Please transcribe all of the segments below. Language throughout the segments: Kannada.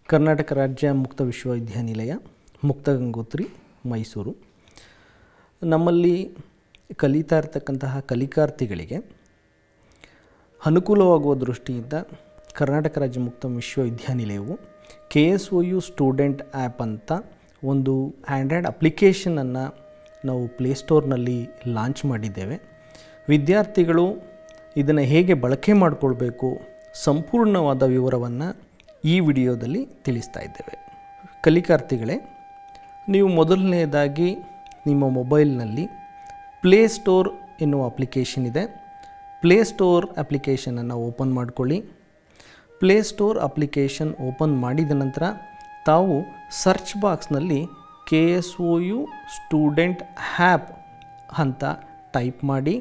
ಕರ್ನಾಟಕ ರಾಜ್ಯ ಮುಕ್ತ ವಿಶ್ವವಿದ್ಯಾನಿಲಯ ಮುಕ್ತ ಗಂಗೋತ್ರಿ ಮೈಸೂರು ನಮ್ಮಲ್ಲಿ ಕಲಿತಾ ಇರ್ತಕ್ಕಂತಹ ಕಲಿಕಾರ್ಥಿಗಳಿಗೆ ಅನುಕೂಲವಾಗುವ ದೃಷ್ಟಿಯಿಂದ ಕರ್ನಾಟಕ ರಾಜ್ಯ ಮುಕ್ತ ವಿಶ್ವವಿದ್ಯಾನಿಲಯವು K S O U student app ಅಂತ ಒಂದು ಆ್ಯಂಡ್ರಾಯ್ಡ್ ಅಪ್ಲಿಕೇಶನನ್ನು ನಾವು ಪ್ಲೇಸ್ಟೋರ್ನಲ್ಲಿ ಲಾಂಚ್ ಮಾಡಿದ್ದೇವೆ ವಿದ್ಯಾರ್ಥಿಗಳು ಇದನ್ನು ಹೇಗೆ ಬಳಕೆ ಮಾಡಿಕೊಳ್ಬೇಕು ಸಂಪೂರ್ಣವಾದ ವಿವರವನ್ನು ಈ ವಿಡಿಯೋದಲ್ಲಿ ತಿಳಿಸ್ತಾ ಇದ್ದೇವೆ ಕಲಿಕಾರ್ಥಿಗಳೇ ನೀವು ಮೊದಲನೆಯದಾಗಿ ನಿಮ್ಮ ಮೊಬೈಲ್ನಲ್ಲಿ ಪ್ಲೇಸ್ಟೋರ್ ಎನ್ನುವ ಅಪ್ಲಿಕೇಶನ್ ಇದೆ ಪ್ಲೇಸ್ಟೋರ್ ಅಪ್ಲಿಕೇಶನನ್ನು ಓಪನ್ ಮಾಡ್ಕೊಳ್ಳಿ ಪ್ಲೇಸ್ಟೋರ್ ಅಪ್ಲಿಕೇಶನ್ ಓಪನ್ ಮಾಡಿದ ನಂತರ ತಾವು ಸರ್ಚ್ ಬಾಕ್ಸ್ನಲ್ಲಿ K S O U student app ಅಂತ ಟೈಪ್ ಮಾಡಿ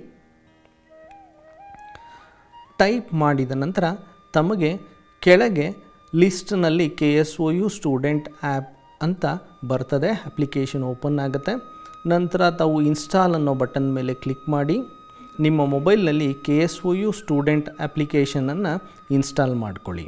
ಟೈಪ್ ಮಾಡಿದ ನಂತರ ತಮಗೆ ಕೆಳಗೆ ಲಿಸ್ಟ್ನಲ್ಲಿ K S O U student app ಅಂತ ಬರ್ತದೆ ಅಪ್ಲಿಕೇಶನ್ ಓಪನ್ ಆಗುತ್ತೆ ನಂತರ ತಾವು ಇನ್ಸ್ಟಾಲ್ ಅನ್ನೋ ಬಟನ್ ಮೇಲೆ ಕ್ಲಿಕ್ ಮಾಡಿ ನಿಮ್ಮ ಮೊಬೈಲ್ನಲ್ಲಿ K S O U student ಅಪ್ಲಿಕೇಶನನ್ನು ಇನ್ಸ್ಟಾಲ್ ಮಾಡ್ಕೊಳ್ಳಿ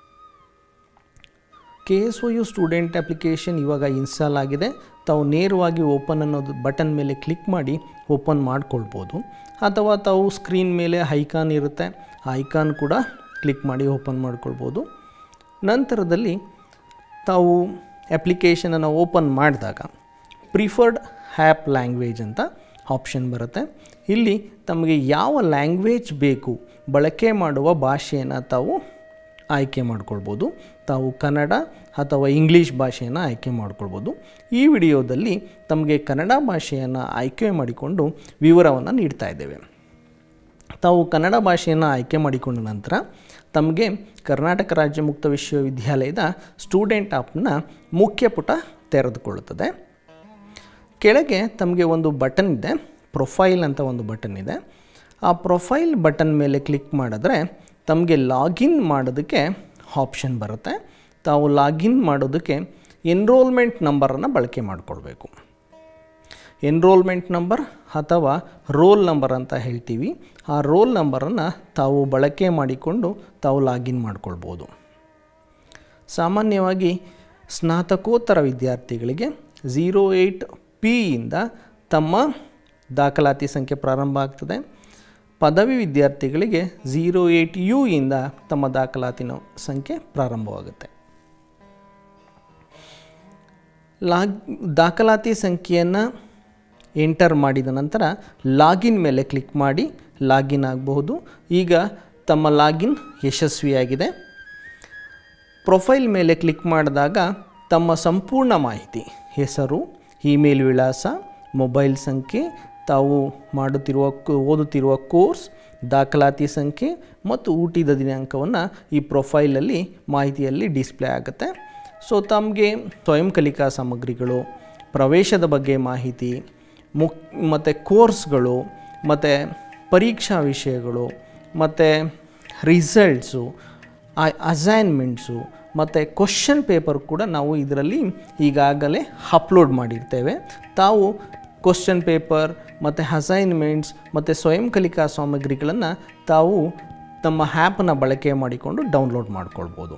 K S O U student application ಇವಾಗ ಇನ್ಸ್ಟಾಲ್ ಆಗಿದೆ ತಾವು ನೇರವಾಗಿ ಓಪನ್ ಅನ್ನೋದು ಬಟನ್ ಮೇಲೆ ಕ್ಲಿಕ್ ಮಾಡಿ ಓಪನ್ ಮಾಡ್ಕೊಳ್ಬೋದು ಅಥವಾ ತಾವು ಸ್ಕ್ರೀನ್ ಮೇಲೆ ಐಕಾನ್ ಇರುತ್ತೆ ಆ ಐಕಾನ್ ಕೂಡ ಕ್ಲಿಕ್ ಮಾಡಿ ಓಪನ್ ಮಾಡ್ಕೊಳ್ಬೋದು ನಂತರದಲ್ಲಿ ತಾವು ಅಪ್ಲಿಕೇಶನನ್ನು ಓಪನ್ ಮಾಡಿದಾಗ ಪ್ರಿಫರ್ಡ್ ಹ್ಯಾಪ್ ಲ್ಯಾಂಗ್ವೇಜ್ ಅಂತ ಆಪ್ಷನ್ ಬರುತ್ತೆ ಇಲ್ಲಿ ತಮಗೆ ಯಾವ ಲ್ಯಾಂಗ್ವೇಜ್ ಬೇಕು ಬಳಕೆ ಮಾಡುವ ಭಾಷೆಯನ್ನು ತಾವು ಆಯ್ಕೆ ಮಾಡ್ಕೊಳ್ಬೋದು ತಾವು ಕನ್ನಡ ಅಥವಾ ಇಂಗ್ಲೀಷ್ ಭಾಷೆಯನ್ನು ಆಯ್ಕೆ ಮಾಡ್ಕೊಳ್ಬೋದು ಈ ವಿಡಿಯೋದಲ್ಲಿ ತಮಗೆ ಕನ್ನಡ ಭಾಷೆಯನ್ನು ಆಯ್ಕೆ ಮಾಡಿಕೊಂಡು ವಿವರವನ್ನು ನೀಡ್ತಾ ಇದ್ದೇವೆ ತಾವು ಕನ್ನಡ ಭಾಷೆಯನ್ನು ಆಯ್ಕೆ ಮಾಡಿಕೊಂಡ ನಂತರ ತಮಗೆ ಕರ್ನಾಟಕ ರಾಜ್ಯ ಮುಕ್ತ ವಿಶ್ವವಿದ್ಯಾಲಯದ ಸ್ಟೂಡೆಂಟ್ ಆ್ಯಪ್ನ ಮುಖ್ಯ ಪುಟ ತೆರೆದುಕೊಳ್ಳುತ್ತದೆ ಕೆಳಗೆ ತಮಗೆ ಒಂದು ಬಟನ್ ಇದೆ ಪ್ರೊಫೈಲ್ ಅಂತ ಒಂದು ಬಟನ್ ಇದೆ ಆ ಪ್ರೊಫೈಲ್ ಬಟನ್ ಮೇಲೆ ಕ್ಲಿಕ್ ಮಾಡಿದ್ರೆ ತಮಗೆ ಲಾಗಿನ್ ಮಾಡೋದಕ್ಕೆ ಆಪ್ಷನ್ ಬರುತ್ತೆ ತಾವು ಲಾಗಿನ್ ಮಾಡೋದಕ್ಕೆ ಎನ್ರೋಲ್ಮೆಂಟ್ ನಂಬರನ್ನು ಬಳಕೆ ಮಾಡಿಕೊಳ್ಬೇಕು ಎನ್ರೋಲ್ಮೆಂಟ್ ನಂಬರ್ ಅಥವಾ ರೋಲ್ ನಂಬರ್ ಅಂತ ಹೇಳ್ತೀವಿ ಆ ರೋಲ್ ನಂಬರನ್ನು ತಾವು ಬಳಕೆ ಮಾಡಿಕೊಂಡು ತಾವು ಲಾಗಿನ್ ಮಾಡ್ಕೊಳ್ಬೋದು ಸಾಮಾನ್ಯವಾಗಿ ಸ್ನಾತಕೋತ್ತರ ವಿದ್ಯಾರ್ಥಿಗಳಿಗೆ ಝೀರೋ ಏಯ್ಟ್ ಪಿಯಿಂದ ತಮ್ಮ ದಾಖಲಾತಿ ಸಂಖ್ಯೆ ಪ್ರಾರಂಭ ಆಗ್ತದೆ ಪದವಿ ವಿದ್ಯಾರ್ಥಿಗಳಿಗೆ ಝೀರೋ ಏಯ್ಟ್ ಯು ಇಂದ ತಮ್ಮ ದಾಖಲಾತಿನ ಸಂಖ್ಯೆ ಪ್ರಾರಂಭವಾಗುತ್ತೆ ಲಾಗ್ ದಾಖಲಾತಿ ಸಂಖ್ಯೆಯನ್ನು ಎಂಟರ್ ಮಾಡಿದ ನಂತರ ಲಾಗಿನ್ ಮೇಲೆ ಕ್ಲಿಕ್ ಮಾಡಿ ಲಾಗಿನ್ ಆಗಬಹುದು ಈಗ ತಮ್ಮ ಲಾಗಿನ್ ಯಶಸ್ವಿಯಾಗಿದೆ ಪ್ರೊಫೈಲ್ ಮೇಲೆ ಕ್ಲಿಕ್ ಮಾಡಿದಾಗ ತಮ್ಮ ಸಂಪೂರ್ಣ ಮಾಹಿತಿ ಹೆಸರು ಇಮೇಲ್ ವಿಳಾಸ ಮೊಬೈಲ್ ಸಂಖ್ಯೆ ತಾವು ಮಾಡುತ್ತಿರುವ ಓದುತ್ತಿರುವ ಕೋರ್ಸ್ ದಾಖಲಾತಿ ಸಂಖ್ಯೆ ಮತ್ತು ಊಟದ ದಿನಾಂಕವನ್ನು ಈ ಪ್ರೊಫೈಲಲ್ಲಿ ಮಾಹಿತಿಯಲ್ಲಿ ಡಿಸ್ಪ್ಲೇ ಆಗುತ್ತೆ ಸೊ ತಮಗೆ ಸ್ವಯಂ ಕಲಿಕಾ ಸಾಮಗ್ರಿಗಳು ಪ್ರವೇಶದ ಬಗ್ಗೆ ಮಾಹಿತಿ ಮುಕ್ ಮತ್ತು ಕೋರ್ಸ್ಗಳು ಮತ್ತು ಪರೀಕ್ಷಾ ವಿಷಯಗಳು ಮತ್ತು ರಿಸಲ್ಟ್ಸು ಅಸೈನ್ಮೆಂಟ್ಸು ಮತ್ತು ಕ್ವಶನ್ ಪೇಪರ್ ಕೂಡ ನಾವು ಇದರಲ್ಲಿ ಈಗಾಗಲೇ ಅಪ್ಲೋಡ್ ಮಾಡಿರ್ತೇವೆ ತಾವು ಕ್ವಶನ್ ಪೇಪರ್ ಮತ್ತು ಅಸೈನ್ಮೆಂಟ್ಸ್ ಮತ್ತು ಸ್ವಯಂ ಕಲಿಕಾ ಸಾಮಗ್ರಿಗಳನ್ನು ತಾವು ತಮ್ಮ ಆ್ಯಪನ್ನು ಬಳಕೆ ಮಾಡಿಕೊಂಡು ಡೌನ್ಲೋಡ್ ಮಾಡ್ಕೊಳ್ಬೋದು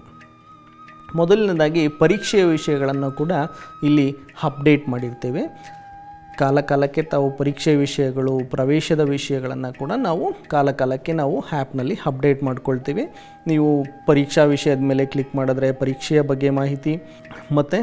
ಮೊದಲನೇದಾಗಿ ಪರೀಕ್ಷೆಯ ವಿಷಯಗಳನ್ನು ಕೂಡ ಇಲ್ಲಿ ಅಪ್ಡೇಟ್ ಮಾಡಿರ್ತೇವೆ ಕಾಲ ಕಾಲಕ್ಕೆ ತಾವು ಪರೀಕ್ಷೆ ವಿಷಯಗಳು ಪ್ರವೇಶದ ವಿಷಯಗಳನ್ನು ಕೂಡ ನಾವು ಕಾಲ ಕಾಲಕ್ಕೆ ನಾವು ಆ್ಯಪ್ನಲ್ಲಿ ಅಪ್ಡೇಟ್ ಮಾಡ್ಕೊಳ್ತೀವಿ ನೀವು ಪರೀಕ್ಷಾ ವಿಷಯದ ಮೇಲೆ ಕ್ಲಿಕ್ ಮಾಡಿದ್ರೆ ಪರೀಕ್ಷೆಯ ಬಗ್ಗೆ ಮಾಹಿತಿ ಮತ್ತು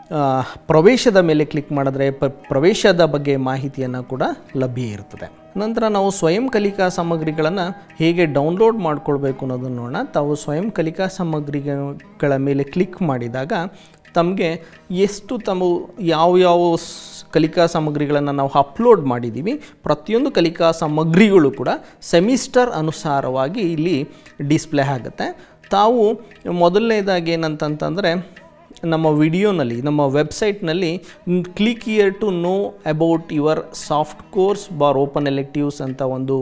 ಪ್ರವೇಶದ ಮೇಲೆ ಕ್ಲಿಕ್ ಮಾಡಿದ್ರೆ ಪ ಪ್ರವೇಶದ ಬಗ್ಗೆ ಮಾಹಿತಿಯನ್ನು ಕೂಡ ಲಭ್ಯ ಇರ್ತದೆ ನಂತರ ನಾವು ಸ್ವಯಂ ಕಲಿಕಾ ಸಾಮಗ್ರಿಗಳನ್ನು ಹೇಗೆ ಡೌನ್ಲೋಡ್ ಮಾಡ್ಕೊಳ್ಬೇಕು ಅನ್ನೋದನ್ನು ನೋಡೋಣ ತಾವು ಸ್ವಯಂ ಕಲಿಕಾ ಸಾಮಗ್ರಿಗಳ ಮೇಲೆ ಕ್ಲಿಕ್ ಮಾಡಿದಾಗ ತಮಗೆ ಎಷ್ಟು ತಮ್ಮ ಯಾವ ಯಾವ ಕಲಿಕಾ ಸಾಮಗ್ರಿಗಳನ್ನು ನಾವು ಅಪ್ಲೋಡ್ ಮಾಡಿದ್ದೀವಿ ಪ್ರತಿಯೊಂದು ಕಲಿಕಾ ಸಾಮಗ್ರಿಗಳು ಕೂಡ ಸೆಮಿಸ್ಟರ್ ಅನುಸಾರವಾಗಿ ಇಲ್ಲಿ ಡಿಸ್ಪ್ಲೇ ಆಗುತ್ತೆ ತಾವು ಮೊದಲನೇದಾಗಿ ಏನಂತಂತಂದರೆ ನಮ್ಮ ವಿಡಿಯೋನಲ್ಲಿ ನಮ್ಮ ವೆಬ್ಸೈಟ್ನಲ್ಲಿ click here to know about your soft course bar open electives ಅಂತ ಒಂದು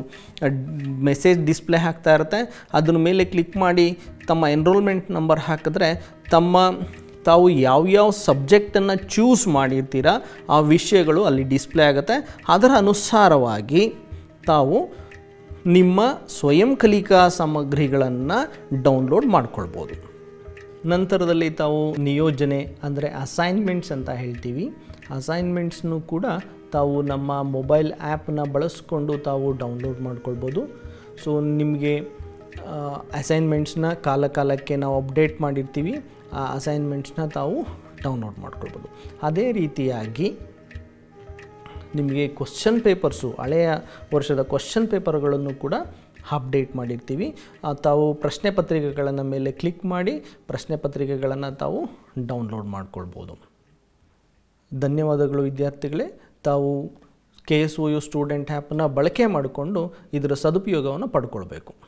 ಮೆಸೇಜ್ ಡಿಸ್ಪ್ಲೇ ಆಗ್ತಾ ಇರುತ್ತೆ ಅದ್ರ ಮೇಲೆ ಕ್ಲಿಕ್ ಮಾಡಿ ತಮ್ಮ ಎನ್ರೋಲ್ಮೆಂಟ್ ನಂಬರ್ ಹಾಕಿದ್ರೆ ತಮ್ಮ ತಾವು ಯಾವ್ಯಾವ ಸಬ್ಜೆಕ್ಟನ್ನು ಚೂಸ್ ಮಾಡಿರ್ತೀರ ಆ ವಿಷಯಗಳು ಅಲ್ಲಿ ಡಿಸ್ಪ್ಲೇ ಆಗುತ್ತೆ ಅದರ ಅನುಸಾರವಾಗಿ ತಾವು ನಿಮ್ಮ ಸ್ವಯಂ ಕಲಿಕಾ ಸಾಮಗ್ರಿಗಳನ್ನು ಡೌನ್ಲೋಡ್ ಮಾಡ್ಕೊಳ್ಬೋದು ನಂತರದಲ್ಲಿ ತಾವು ನಿಯೋಜನೆ ಅಂದರೆ ಅಸೈನ್ಮೆಂಟ್ಸ್ ಅಂತ ಹೇಳ್ತೀವಿ ಅಸೈನ್ಮೆಂಟ್ಸ್ನು ಕೂಡ ತಾವು ನಮ್ಮ ಮೊಬೈಲ್ ಆ್ಯಪ್ನ ಬಳಸ್ಕೊಂಡು ತಾವು ಡೌನ್ಲೋಡ್ ಮಾಡ್ಕೊಳ್ಬೋದು ಸೊ ನಿಮಗೆ ಅಸೈನ್ಮೆಂಟ್ಸ್ನ ಕಾಲ ಕಾಲಕ್ಕೆ ನಾವು ಅಪ್ಡೇಟ್ ಮಾಡಿರ್ತೀವಿ ಆ ಅಸೈನ್ಮೆಂಟ್ಸ್ನ ತಾವು ಡೌನ್ಲೋಡ್ ಮಾಡ್ಕೊಳ್ಬೋದು ಅದೇ ರೀತಿಯಾಗಿ ನಿಮಗೆ ಕ್ವಶನ್ ಪೇಪರ್ಸು ಹಳೆಯ ವರ್ಷದ ಕ್ವಶನ್ ಪೇಪರ್ಗಳನ್ನು ಕೂಡ ಅಪ್ಡೇಟ್ ಮಾಡಿರ್ತೀವಿ ಆ, ತಾವು ಪ್ರಶ್ನೆ ಪತ್ರಿಕೆಗಳನ್ನು ಮೇಲೆ ಕ್ಲಿಕ್ ಮಾಡಿ ಪ್ರಶ್ನೆ ಪತ್ರಿಕೆಗಳನ್ನು ತಾವು ಡೌನ್ಲೋಡ್ ಮಾಡ್ಕೊಳ್ಬೋದು ಧನ್ಯವಾದಗಳು ವಿದ್ಯಾರ್ಥಿಗಳೇ ತಾವು K S O U student ಆ್ಯಪನ್ನು ಬಳಕೆ ಮಾಡಿಕೊಂಡು ಇದರ ಸದುಪಯೋಗವನ್ನು ಪಡ್ಕೊಳ್ಬೇಕು